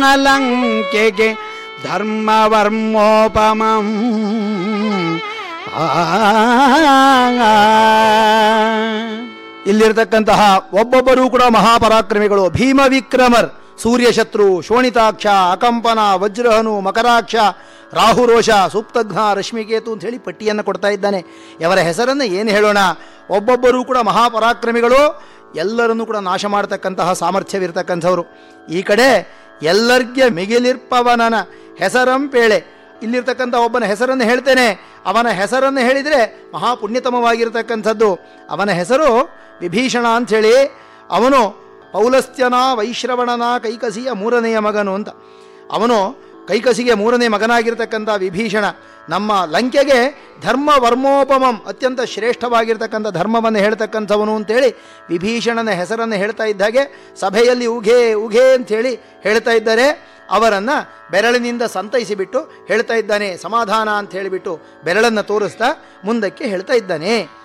ಲಂಕೆಗೆ ಧರ್ಮವರ್ಮೋಪಮಂ ಇಲ್ಲಿರ್ತಕ್ಕಂತಹ ಒಬ್ಬೊಬ್ಬರೂ ಕೂಡ ಮಹಾಪರಾಕ್ರಮಿಗಳು ಭೀಮ ವಿಕ್ರಮರ್ ಸೂರ್ಯಶತ್ರು ಶೋಣಿತಾಕ್ಷ ಅಕಂಪನ ವಜ್ರಹನು ಮಕರಾಕ್ಷ ರಾಹುರೋಷ ಸೂಕ್ತಘ್ನ ರಶ್ಮಿಕೇತು ಅಂತ ಹೇಳಿ ಪಟ್ಟಿಯನ್ನು ಕೊಡ್ತಾ ಇದ್ದಾನೆ ಇವರ ಹೆಸರನ್ನು ಏನು ಹೇಳೋಣ ಒಬ್ಬೊಬ್ಬರೂ ಕೂಡ ಮಹಾಪರಾಕ್ರಮಿಗಳು ಎಲ್ಲರನ್ನೂ ಕೂಡ ನಾಶ ಮಾಡತಕ್ಕಂತಹ ಸಾಮರ್ಥ್ಯವಿರ್ತಕ್ಕಂಥವ್ರು ಈ ಕಡೆ ಎಲ್ಲರ್ಗೆ ಮಿಗಿಲಿರ್ಪವನನ ಹೆಸರಂಪೇಳೆ ಇಲ್ಲಿರ್ತಕ್ಕಂಥ ಒಬ್ಬನ ಹೆಸರನ್ನು ಹೇಳ್ತೇನೆ ಅವನ ಹೆಸರನ್ನು ಹೇಳಿದರೆ ಮಹಾಪುಣ್ಯತಮವಾಗಿರ್ತಕ್ಕಂಥದ್ದು ಅವನ ಹೆಸರು ವಿಭೀಷಣ ಅಂಥೇಳಿ ಅವನು ಪೌಲಸ್ತ್ಯನ ವೈಶ್ರವಣನ ಕೈಕಸಿಯ ಮೂರನೆಯ ಮಗನು ಅಂತ ಅವನು ಕೈಕಸಿಗೆ ಮೂರನೇ ಮಗನಾಗಿರ್ತಕ್ಕಂಥ ವಿಭೀಷಣ ನಮ್ಮ ಲಂಕೆಗೆ ಧರ್ಮ ವರ್ಮೋಪಮಂ ಅತ್ಯಂತ ಶ್ರೇಷ್ಠವಾಗಿರ್ತಕ್ಕಂಥ ಧರ್ಮವನ್ನು ಹೇಳ್ತಕ್ಕಂಥವನು ಅಂತೇಳಿ ವಿಭೀಷಣನ ಹೆಸರನ್ನು ಹೇಳ್ತಾ ಇದ್ದಾಗೆ ಸಭೆಯಲ್ಲಿ ಉಘೆ ಉಘೆ ಅಂಥೇಳಿ ಹೇಳ್ತಾ ಇದ್ದಾರೆ ಅವರನ್ನು ಬೆರಳಿನಿಂದ ಸಂತೈಸಿಬಿಟ್ಟು ಹೇಳ್ತಾ ಇದ್ದಾನೆ ಸಮಾಧಾನ ಅಂತ ಹೇಳಿಬಿಟ್ಟು ಬೆರಳನ್ನು ತೋರಿಸ್ತಾ ಮುಂದಕ್ಕೆ ಹೇಳ್ತಾ ಇದ್ದಾನೆ